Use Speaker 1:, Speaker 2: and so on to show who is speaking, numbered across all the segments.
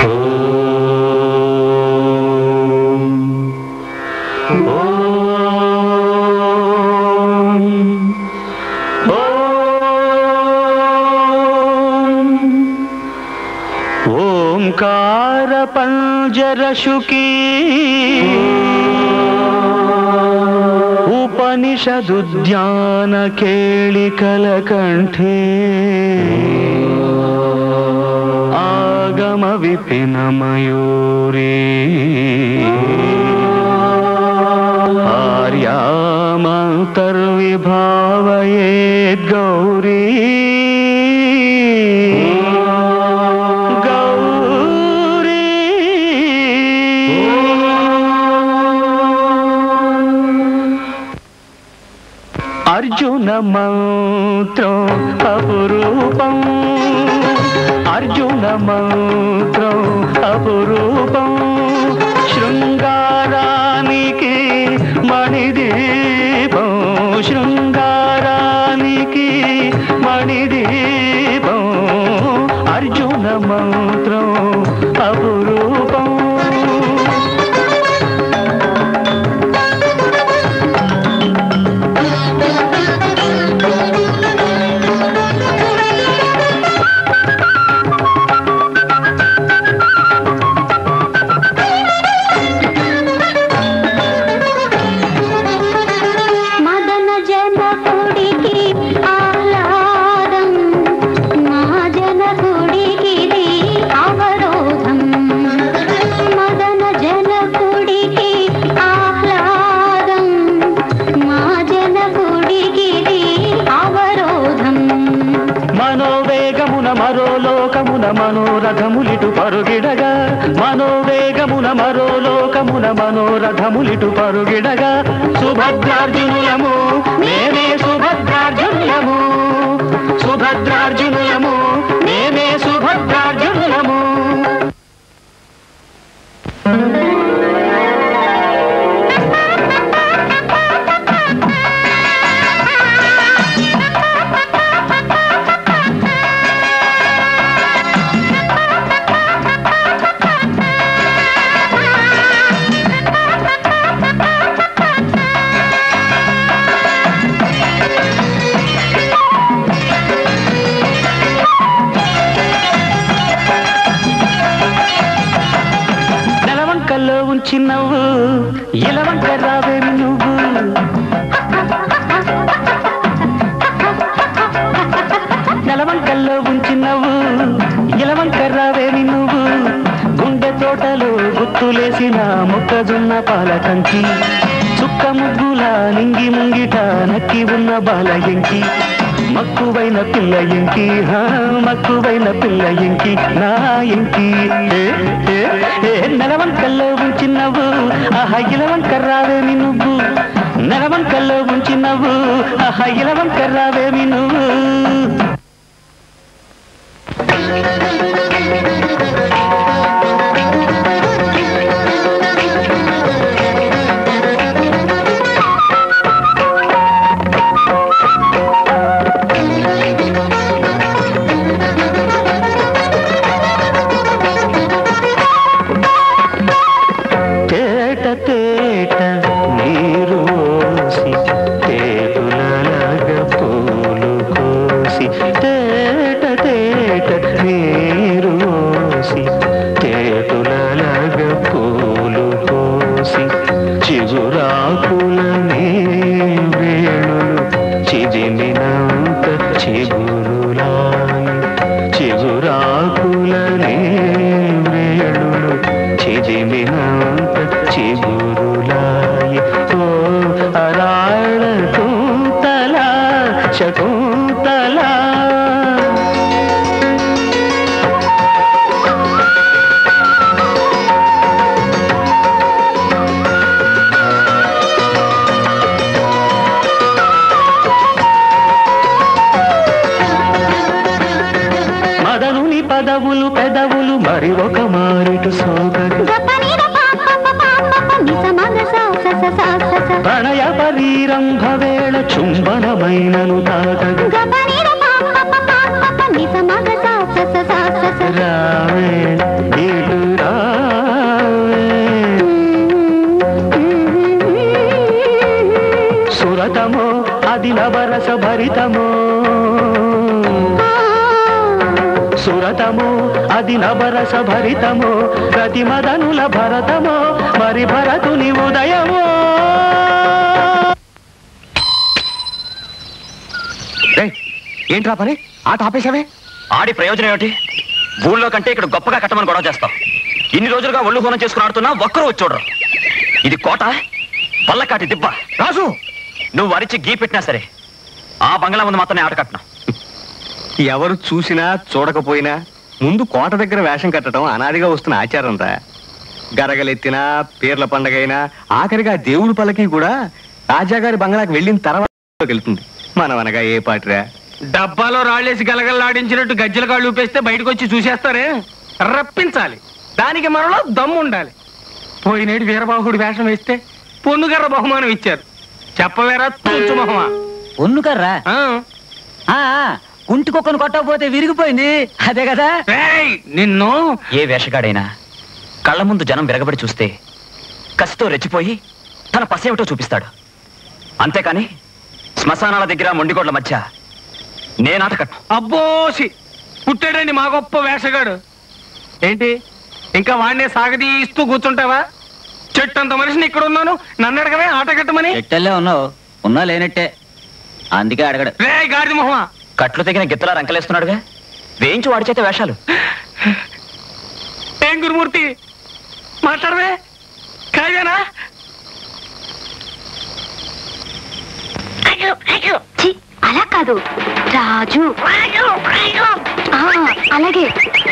Speaker 1: ఓంకార పంజరశుకీ ఉపనిషదుద్యాన కేళికల కంఠే ఆగమ విపిన మయూరీ ఆర్యామంతర్విభావయేద్గౌరీ గౌరీ అర్జున మంత్రం అపురూపం అర్జున మంత్రం అపురూపం శృంగారానికి మణిదీపం శృంగారానికి మణిదీపం అర్జున మంత్రం అపురూపం
Speaker 2: మదన జనకుడికి ఆహ్లాదం మహాజనకుడికి అవరోధం మదన జనకుడికి ఆహ్లాదం మహాజనకుడికి అవరోధం
Speaker 1: మనోవేగమున మరో లోకమున మనోరథములిటు పరుగిడగా మనోవేగమున మరో లోకమున మనోరథములిటు పరుగిడగా సుభద్రార్జునులము మేమే సుభద్రార్జునులము సుభద్రార్జునులము మేమే సుభద్రార్జునులము నెలవంకల్లో ఉంచి నవ్వు ఇలవంక రావేమి నువ్వు నెలవంకల్లో ఉంచి నవ్వు ఇలవంక రావేమి నువ్వు గుండె తోటలో గుత్తులేసిన మొక్కజొన్న పాల కంకి చుక్క ముగ్గుల నింగి ముంగిట నక్కి ఉన్న బాల ఎంకి మక్కువైన పిల్ల ఎంకి హా, మక్కువైన పిల్ల ఎంకి నా ఎంకి ఏ, ఏ, ఏ, నెలవంకల్లో ఉంచి నవ్వు ఆహా ఇలవంక రావేమి నువ్వు నెలవంకల్లో ఉంచి నవ్వు ఆహా ఇలవంక రావేమి నువ్వు తేట తేట నీరు ఓసి తేటులలాగ పూలు కోసి తేట తేట నీరు ఓసి తేటులలాగ పూలు కోసి చిగురాకుల నీ వేణులు చిదిమినంత చిగురులాయి చిగురాకుల నీ వేణులు చిదిమినంత చిగురులాయి ఓ అరాళ కుంతల శకుంతల మదనుని పదవులు పెదవులు మరి ఒక మారిటు సోగడు
Speaker 2: గపనిర పాప పాప నిస మగ స స స స స స
Speaker 1: ప్రణయ పరీరంభ వేళ చుంబనమైనను తాగదు
Speaker 2: గపనిర పాప పాప నిస మగ స స స స స స
Speaker 1: రావే ఇటు భరితమో సురతమో అది నవరస భరితమో ప్రతిమదనుల భరతమో మరి భరతుని ఉదయమో
Speaker 3: ఏంట్రా పని ఆట ఆపేశావే
Speaker 4: ఆడి ప్రయోజనం ఏమిటి ఊళ్ళో కంటే ఇక్కడ గొప్పగా కట్టమని గొడవ చేస్తాం ఇన్ని రోజులుగా ఒళ్ళు హోనం చేసుకుని ఆడుతున్నా ఒక్కరు వచ్చి చూడరు ఇది కోట పల్లకాటి దిబ్బ
Speaker 3: రాజు
Speaker 4: నువ్వు అరిచి గీ పెట్టినా సరే ఆ బంగ్లా ముందు మాత్రమే ఆట కట్టను
Speaker 3: ఎవరు చూసినా చూడకపోయినా ముందు కోట దగ్గర వేషం కట్టడం అనాదిగా వస్తున్న ఆచారం రా గరగలెత్తినా పీర్ల పండగైనా ఆఖరిగా దేవుడి పల్లకి కూడా రాజాగారి బంగ్లాకి వెళ్ళిన తర్వాత వెళ్తుంది మనం అనగా ఏ పాటిరా
Speaker 5: డబ్బాలో రాళ్ళేసి గలగల్లాడించినట్టు గజ్జల కాళ్ళు ఊపేస్తే బయటకు వచ్చి చూసేస్తారే రప్పించాలి దానికి మనలో దమ్ము ఉండాలి పోయినేడు వీరబాహుడు వేషం వేస్తే పొన్నుగర్ర బహుమానం ఇచ్చారు చెప్పవేరా తుంచు మొహమా
Speaker 1: ఒన్నుకర్రా
Speaker 5: ఆ?
Speaker 1: కుంటి కుక్కను కొట్టకపోతే విరిగిపోయింది అదే కదా
Speaker 5: రేయ్, నిన్ను
Speaker 4: ఏ వేషగాడైనా కళ్ళ ముందు జనం విరగబడి చూస్తే కసితో రెచ్చిపోయి తన పసేమిటో చూపిస్తాడు అంతేకాని శ్మశానాల దగ్గర మొండిగోడ్ల మధ్య నేనాట కట్టను
Speaker 5: అబ్బోసి పుట్టాడండి మా గొప్ప వేషగాడు ఏంటి ఇంకా వాడినే సాగదీస్తూ కూర్చుంటావా చెట్టంత మనిషిని ఇక్కడ ఉన్నాను నన్ను అడగవే ఆట కట్టమని
Speaker 1: ఎట్టల్లే ఉన్నావు ఉన్నా లేనట్టే అందుకే అడగడు
Speaker 5: రే గాడిద మొహమా
Speaker 4: కట్లు తెగిన గిత్తలా రంకలేస్తున్నాడుగా వేయించి వాడి చేత వేషాలు
Speaker 5: ఏం గురుమూర్తి మాట్లాడవే కాదేనా
Speaker 2: ఛీ, అలా కాదు రాజు ఆ, అలాగే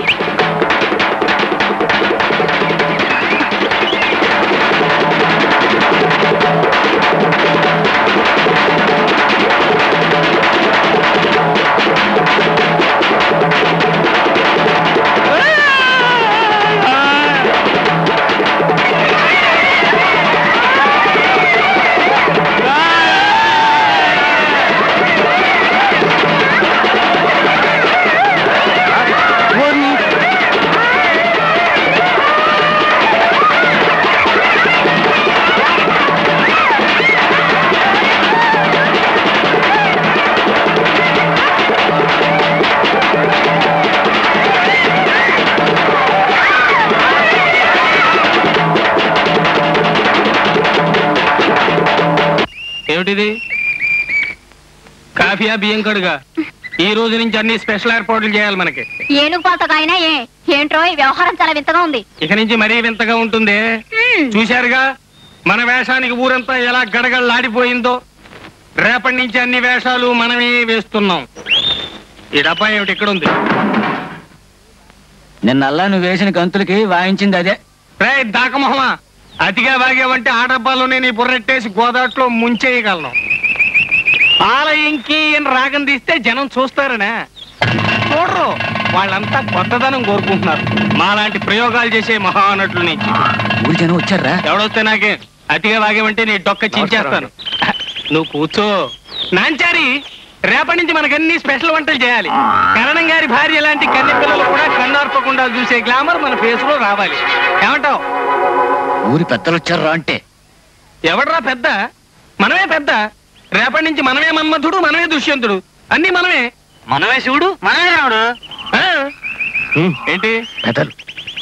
Speaker 5: ఏమిటిది కాఫీయా బియ్యం కడుగా ఈ రోజు నుంచి అన్ని స్పెషల్ ఏర్పాట్లు చేయాలి మనకి
Speaker 2: ఏనుగు పాతకాయనా ఏ ఏంట్రో ఈ వ్యవహారం చాలా వింతగా ఉంది
Speaker 5: ఇక నుంచి మరీ వింతగా ఉంటుంది చూశారుగా మన వేషానికి ఊరంతా ఎలా గడగడలాడిపోయిందో రేపటి నుంచి అన్ని వేషాలు మనమే వేస్తున్నాం ఈ డబ్బా ఏమిటి ఇక్కడ ఉంది
Speaker 1: నిన్నల్లా నువ్వు వేసిన కంతులకి వాయించింది అదే
Speaker 5: రే దాకమొహమా అతిగా వాగేవంటే ఆ డబ్బాలోనే నీ బుర్రెట్టేసి గోదాట్లో ముంచేయగలను ఆలయంకి ఈయన రాగం తీస్తే జనం చూస్తారనే చూడరు వాళ్ళంతా కొత్తదనం కోరుకుంటున్నారు మాలాంటి ప్రయోగాలు చేసే మహానటుల నుంచి
Speaker 1: ఊరి జనం వచ్చారా
Speaker 5: ఎవడొస్తే నాకే అతిగా వాగేవంటే నీ డొక్క చించేస్తాను నువ్వు కూర్చో నాంచారి రేపటి నుంచి మనకన్ని స్పెషల్ వంటలు చేయాలి కరణం గారి భార్య లాంటి కన్నె పిల్లలు కూడా కన్నార్పకుండా చూసే గ్లామర్ మన ఫేస్ లో రావాలి ఏమంటావు
Speaker 1: ఊరి పెద్దలు వచ్చారా అంటే
Speaker 5: ఎవడ్రా పెద్ద మనమే పెద్ద రేపటి నుంచి మనమే మన్మధుడు మనమే దుష్యంతుడు అన్ని మనమే
Speaker 4: మనమే శివుడు మనమే రావుడు
Speaker 5: ఆ? ఏంటి
Speaker 3: పెద్దలు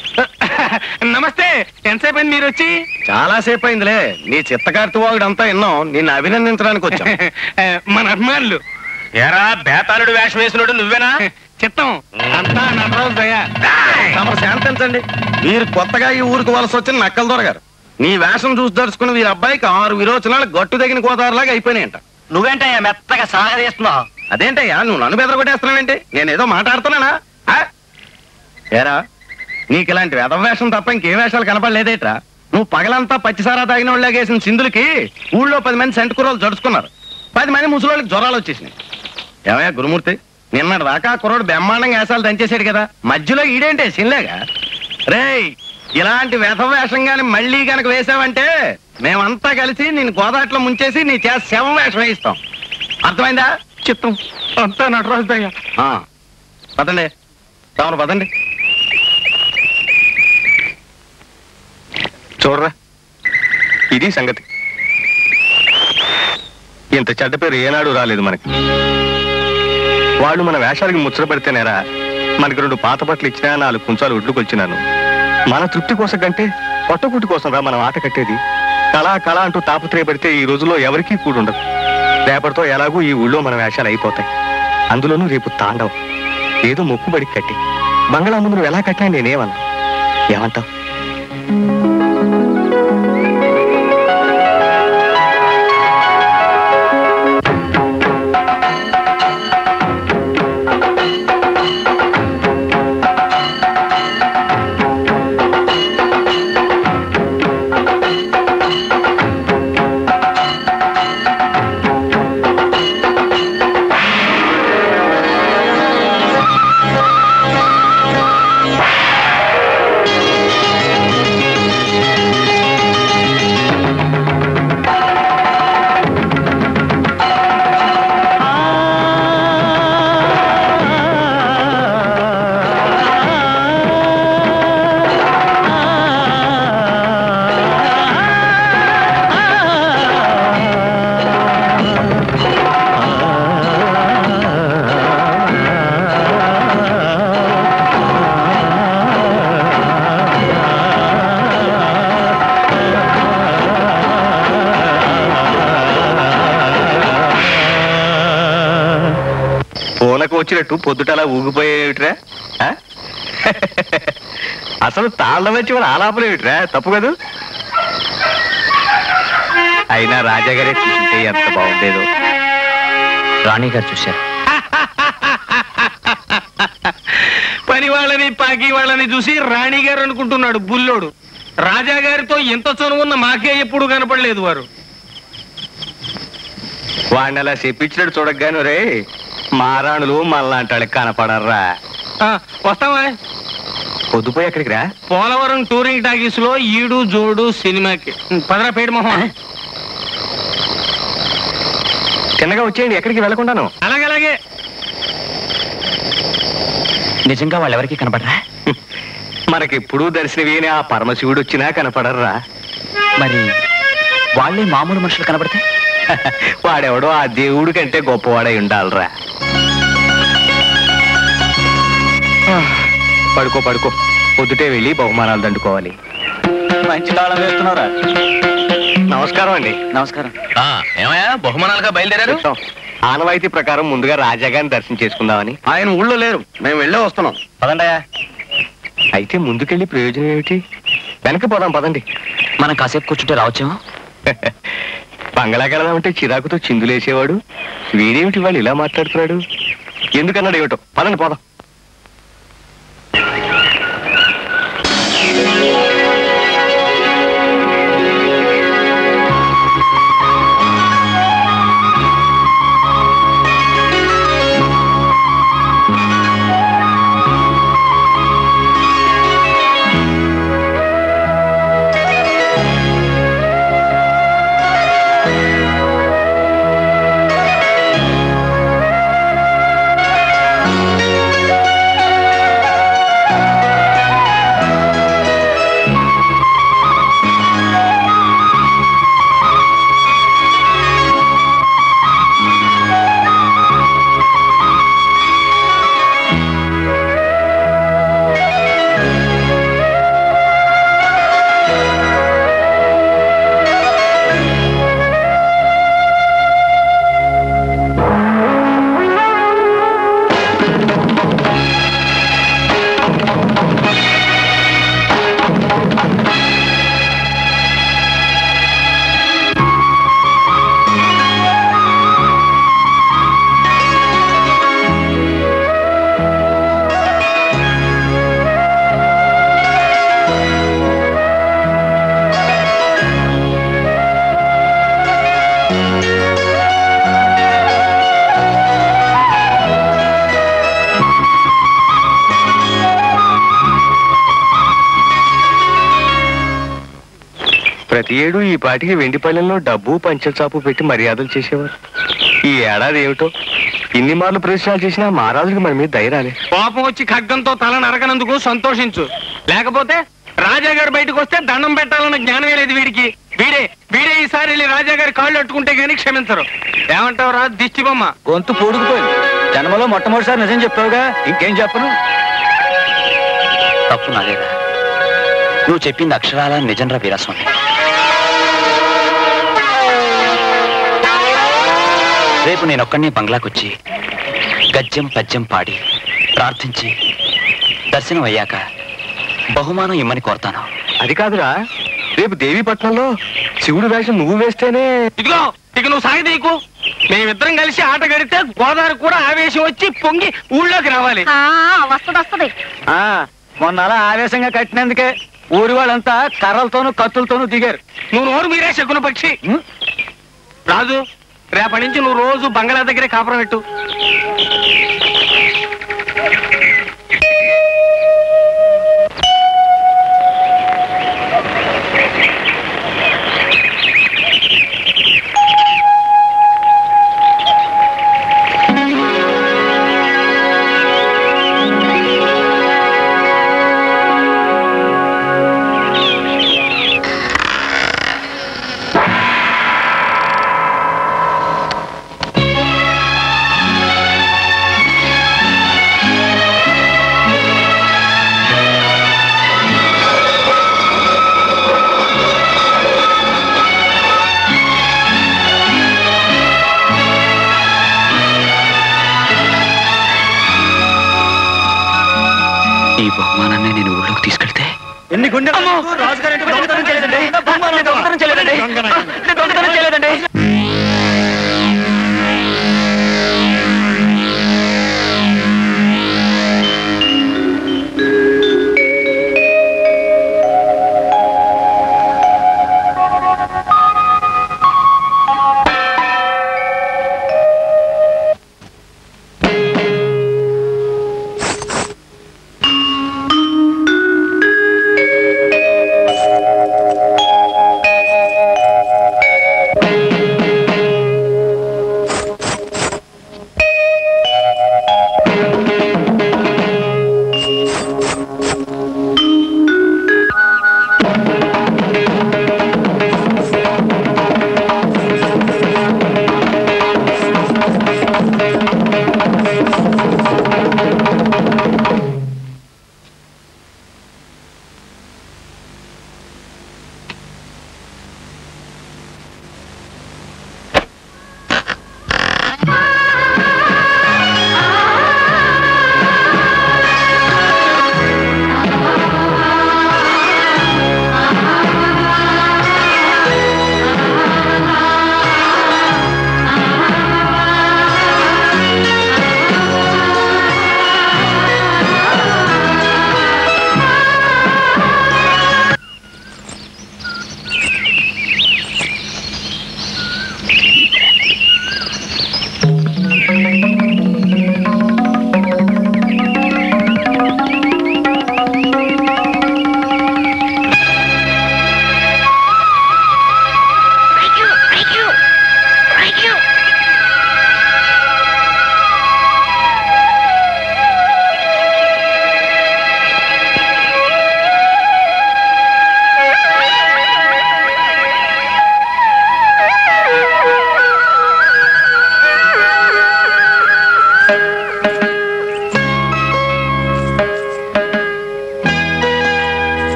Speaker 5: నమస్తే ఎంతసేపు అయింది మీరు వచ్చి
Speaker 3: చాలా సేపు అయిందిలే నీ చిత్తకార్తి వాగుడంతా విన్నాం నిన్ను అభినందించడానికి వచ్చాం
Speaker 5: మన అభిమానులు
Speaker 4: ఎరా బేతాళుడు వేషం వేసినోడు నువ్వేనా
Speaker 5: చిత్తం అంతా నటరాజు దయా
Speaker 3: తమరు శాంతించండి వీరు కొత్తగా ఈ ఊరికి వలస వచ్చిన నక్కల దొరగారు నీ వేషం చూసి దర్చుకుని వీరి అబ్బాయికి ఆరు విరోచనాలు గట్టు తగిన గోదావరిలాగా అయిపోయినాయంట
Speaker 4: నువ్వేంటయ్యా మెత్తగా సాగదీస్తున్నావు
Speaker 3: అదేంటయ్యా నువ్వు నన్ను బెదరగొట్టేస్తున్నావేంటి నేనేదో మాట్లాడుతున్నానా ఆ? ఏరా నీకు ఇలాంటి వేషం తప్ప ఇంకే వేషాలు కనపడలేదేట్రా నువ్వు పగలంతా పచ్చిసారా తాగిన వాళ్ళగేసిన సింధులకి ఊళ్ళో పది మంది సెంటు కుర్రోలు జడుచుకున్నారు పది మంది ముసలోళ్ళకి జ్వరాలు వచ్చేసినాయి ఏమయ్యా గురుమూర్తి నిన్నటి దాకా ఆ కుర్రోడు బ్రహ్మాండంగా వేషాలు దంచేశాడు కదా మధ్యలో ఈడేంటే సిన్లేగా రేయ్ ఇలాంటి వేషం గాని మళ్ళీ గనక వేసావంటే మేమంతా కలిసి నేను గోదాట్లో ముంచేసి నీ చేత శవం వేషం వేయిస్తాం అర్థమైందా
Speaker 5: చిత్తం అంతా నటరాజు దయా
Speaker 3: ఆ, పదండి తమరు పదండి చూడరా ఇది సంగతి ఇంత చెడ్డ పేరు ఏనాడు రాలేదు మనకి వాళ్ళు మన వేషాలకి ముచ్చట పెడితేనేరా మనకి రెండు పాత బట్టలు ఇచ్చినా నాలుగు కుంచాలు ఒడ్లు కొలిచినాను మన తృప్తి కోసం కంటే పొట్టకుట్టి కోసం రా మనం ఆట కట్టేది కళ కళ అంటూ తాపత్రయపడితే ఈ రోజుల్లో ఎవరికీ కూడుండదు రేపటితో ఎలాగూ ఈ ఊళ్ళో మన వేషాలు అయిపోతాయి అందులోనూ రేపు తాండవం ఏదో మొక్కుబడికి కట్టి బంగ్లా ముందు నువ్వు ఎలా కట్టినా నేనేమన్నా ఏమంటావు పూనకు వచ్చినట్టు పొద్దుటలా ఊగిపోయేవిట్రా ఆ? అసలు తాళ్ళ వచ్చి వాళ్ళు ఆలాపలేవిట్రా తప్పు కదూ అయినా రాజాగారే చూసింటే ఎంత బాగుండేదో
Speaker 4: రాణి గారు చూశారు
Speaker 5: పని వాళ్ళని పాకి వాళ్ళని చూసి రాణి గారు అనుకుంటున్నాడు బుల్లోడు రాజా గారితో ఎంత చనువున్న మాకే ఎప్పుడు కనపడలేదు వారు
Speaker 3: వాడిని అలా చెప్పించినట్టు చూడగాను రే మారాణులు మళ్ళాంటి వాళ్ళకి కనపడర్రా
Speaker 5: ఆ, వస్తావా
Speaker 3: పొద్దుపోయి ఎక్కడికి రా
Speaker 5: పోలవరం టూరింగ్ టాకీస్ లో ఈడు జోడు సినిమాకి పదరా పేడు మొహం
Speaker 3: చిన్నగా వచ్చేయండి ఎక్కడికి వెళ్ళకుండాను
Speaker 5: అలాగలాగే
Speaker 4: నిజంగా వాళ్ళు ఎవరికి కనబడరా
Speaker 3: మనకెప్పుడు దర్శనమేని ఆ పరమశివుడు వచ్చినా కనపడర్రా
Speaker 4: మరి వాళ్ళే మామూలు మనుషులు కనబడితే
Speaker 3: వాడెవడో ఆ దేవుడి కంటే గొప్పవాడై ఉండాలిరా పడుకో పడుకో పొద్దుటే వెళ్ళి బహుమానాలు దండుకోవాలి
Speaker 4: మంచి తాళం వేస్తున్నారా
Speaker 3: నమస్కారం అండి
Speaker 4: నమస్కారం
Speaker 3: ఏమయ్యా బహుమానాలుగా బయలుదేరారు ఆనవాయితీ ప్రకారం ముందుగా రాజాగారిని దర్శనం చేసుకుందామని ఆయన ఊళ్ళో లేరు మేము వెళ్ళే వస్తున్నాం పదండయా అయితే ముందుకెళ్ళి ప్రయోజనం ఏమిటి వెనక పోదాం పదండి
Speaker 4: మనం కాసేపు కూర్చుంటే రావచ్చేమో
Speaker 3: బంగళాకి వెళదామంటే చిరాకుతో చిందులేసేవాడు వీడేమిటి వాళ్ళు ఇలా మాట్లాడుతున్నాడు ఎందుకన్నాడు ఏమిటో పదండి పోదాం ప్రతి ఏడు ఈ పాటికి వెండిపల్లెంలో డబ్బు పంచల చాపు పెట్టి మర్యాదలు చేసేవారు ఈ ఏడాది ఏమిటో ఇన్ని మార్లు ప్రదర్శనలు చేసినా మహారాజుకి మన మీద ధైర్యాలే
Speaker 5: కోపం వచ్చి ఖడ్గంతో తల నరకనందుకు సంతోషించు లేకపోతే రాజా గారు బయటకు వస్తే దండం పెట్టాలన్న జ్ఞానమే లేదు వీడికి వీడే వీడే ఈసారి వెళ్ళి రాజా గారి కాళ్ళు అట్టుకుంటే గానీ క్షమించరు ఏమంటావు రా దిష్టి బొమ్మ
Speaker 4: గొంతు పూడుకుపోయింది జన్మలో మొట్టమొదటిసారి నిజం చెప్పావుగా ఇంకేం చెప్పను తప్పు నాదేరా నువ్వు చెప్పింది అక్షరాల నిజంరా వీరస్వామి రేపు నేను ఒక్కడిని బంగ్లాకొచ్చి గద్యం పద్యం పాడి ప్రార్థించి దర్శనం అయ్యాక బహుమానం ఇమ్మని కోరతాను
Speaker 3: అది కాదురా రేపు దేవీపట్నంలో శివుడు వేషం నువ్వు వేస్తేనే
Speaker 5: ఇదిగో ఇక నువ్వు సాగి నీకు మేమిద్దరం కలిసి ఆట గడితే గోదావరి కూడా ఆవేశం వచ్చి పొంగి ఊళ్ళోకి రావాలి
Speaker 2: వస్తుంది వస్తుంది
Speaker 4: ఆ మొన్న అలా ఆవేశంగా కట్టినందుకే ఊరి వాళ్ళంతా కర్రలతోనూ కత్తులతోనూ దిగారు
Speaker 5: నువ్వు నోరు మీరే శకున పక్షి
Speaker 4: ఉం?
Speaker 5: రాజు రేపటి నుంచి నువ్వు రోజు బంగ్లా దగ్గరే కాపురం పెట్టు
Speaker 4: ఈ బహుమానాన్ని నేను ఊళ్ళోకి తీసుకెళ్తే
Speaker 3: ఎన్ని గుండె
Speaker 4: దొంగతనం చేయలేదండి. నేను దొంగతనం చేయలేదండి. నేను దొంగతనం చేయలేదండి.